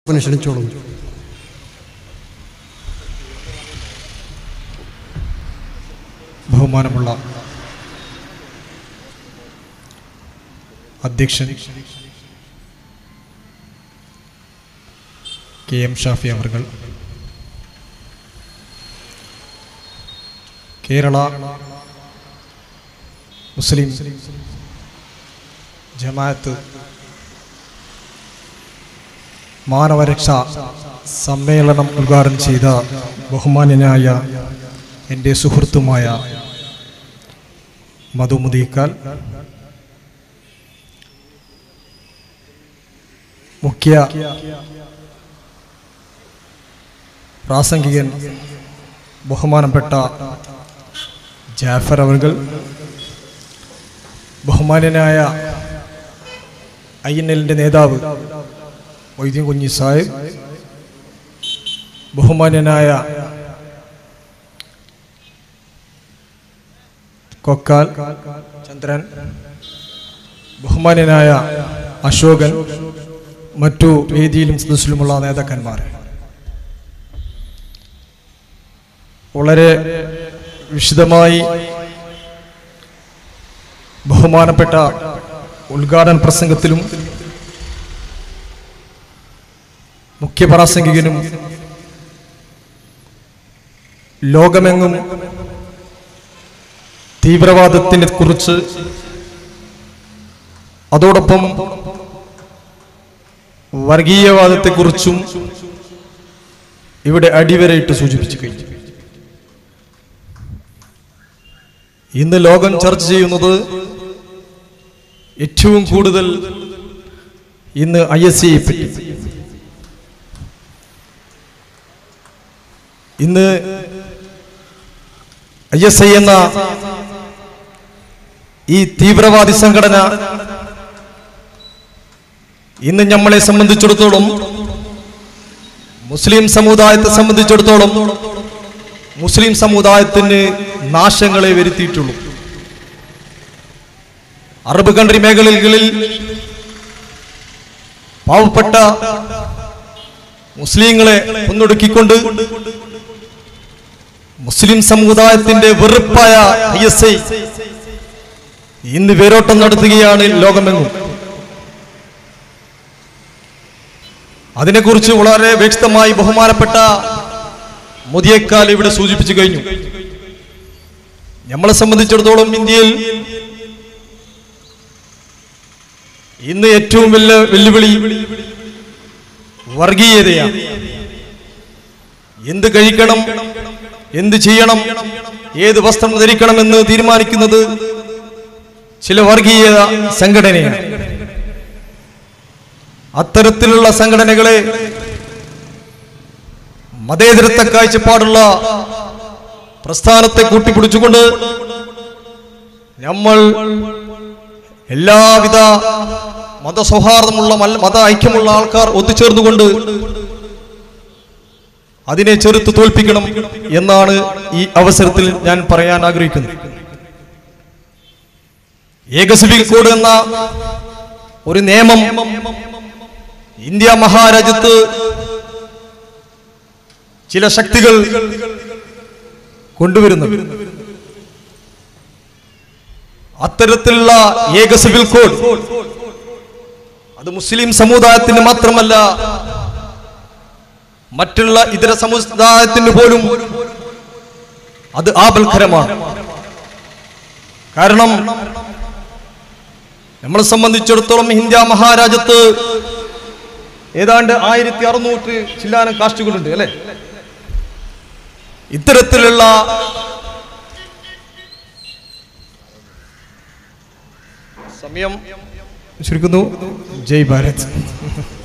അവനെ ക്ഷണിച്ചോളും ബഹുമാനമുള്ള അധ്യക്ഷൻ കെ എം ഷാഫി അവർകൾ കേരള മുസ്ലിം ജമാഅത്ത് മാനവരക്ഷാ സമ്മേളനം ഉദ്ഘാടനം ചെയ്ത ബഹുമാന്യനായ എൻ്റെ സുഹൃത്തുമായ മധുമുദീക്കാൽ മുഖ്യ പ്രാസംഗികൻ ബഹുമാനപ്പെട്ട ജാഫർ അവർകൾ ബഹുമാന്യനായ ഐ എൻ എല്ലിൻ്റെ നേതാവ് വൈദ്യം കുഞ്ഞി സാഹിബ് ബഹുമാന്യനായ കൊക്കാൽ ചന്ദ്രൻ ബഹുമാന്യനായ അശോകൻ മറ്റു വേദിയിലും സദസ്സിലുമുള്ള നേതാക്കന്മാർ വളരെ വിശദമായി ബഹുമാനപ്പെട്ട ഉദ്ഘാടന പ്രസംഗത്തിലും മുഖ്യപ്രാസംഗികനും ലോകമെങ്ങും തീവ്രവാദത്തിനെ കുറിച്ച് അതോടൊപ്പം വർഗീയവാദത്തെക്കുറിച്ചും ഇവിടെ അടിവരയിട്ട് സൂചിപ്പിച്ചു കഴിഞ്ഞു ഇന്ന് ലോകം ചർച്ച ചെയ്യുന്നത് ഏറ്റവും കൂടുതൽ ഇന്ന് ഐ എസ് സിയെ പറ്റി ഇന്ന് ഐ എസ് ഐ എന്ന ഈ തീവ്രവാദി സംഘടന ഇന്ന് നമ്മളെ സംബന്ധിച്ചിടത്തോളം മുസ്ലിം സമുദായത്തെ സംബന്ധിച്ചിടത്തോളം മുസ്ലിം സമുദായത്തിന് നാശങ്ങളെ വരുത്തിയിട്ടുള്ളൂ അറബ് കൺട്രി മേഖലകളിൽ പാവപ്പെട്ട മുസ്ലിങ്ങളെ ഒന്നൊടുക്കിക്കൊണ്ട് മുസ്ലിം സമുദായത്തിന്റെ വെറുപ്പായ ഐ എസ് ഐ ഇന്ന് വേരോട്ടം നടത്തുകയാണ് ലോകമെങ്ങും അതിനെക്കുറിച്ച് വളരെ വ്യക്തമായി ബഹുമാനപ്പെട്ട മുതിയേക്കാൽ ഇവിടെ സൂചിപ്പിച്ചു കഴിഞ്ഞു നമ്മളെ സംബന്ധിച്ചിടത്തോളം ഇന്ത്യയിൽ ഇന്ന് ഏറ്റവും വലിയ വെല്ലുവിളി വർഗീയതയാണ് എന്ത് കഴിക്കണം എന്ത് ചെയ്യണം ഏത് വസ്ത്രം ധരിക്കണമെന്ന് തീരുമാനിക്കുന്നത് ചില വർഗീയ സംഘടനയാണ് അത്തരത്തിലുള്ള സംഘടനകളെ മതേതരത്വ കാഴ്ചപ്പാടുള്ള പ്രസ്ഥാനത്തെ കൂട്ടിപ്പിടിച്ചുകൊണ്ട് നമ്മൾ എല്ലാവിധ മതസൗഹാർദ്ദമുള്ള മൽ- മത ഐക്യമുള്ള ആൾക്കാർ ഒത്തുചേർന്നുകൊണ്ട് അതിനെ ചെറുത്ത് തോൽപ്പിക്കണം എന്നാണ് ഈ അവസരത്തിൽ ഞാൻ പറയാൻ ആഗ്രഹിക്കുന്നത് ഏക സിവിൽ കോഡ് എന്ന ഒരു നിയമം ഇന്ത്യ മഹാരാജ്യത്ത് ചില ശക്തികൾ കൊണ്ടുവരുന്നത് അത്തരത്തിലുള്ള ഏക സിവിൽ കോഡ് അത് മുസ്ലിം സമുദായത്തിന് മാത്രമല്ല മറ്റുള്ള ഇതര സമുദായത്തിന് പോലും അത് ആപൽക്കരമാണ് കാരണം നമ്മളെ സംബന്ധിച്ചിടത്തോളം ഇന്ത്യ മഹാരാജ്യത്ത് ഏതാണ്ട് ആയിരത്തി അറുന്നൂറ് ചില്ലാനം കാസ്റ്റുകളുണ്ട് അല്ലെ ഇത്തരത്തിലുള്ള സമയം ചുരുക്കുന്നു ജയ് ഭാരത്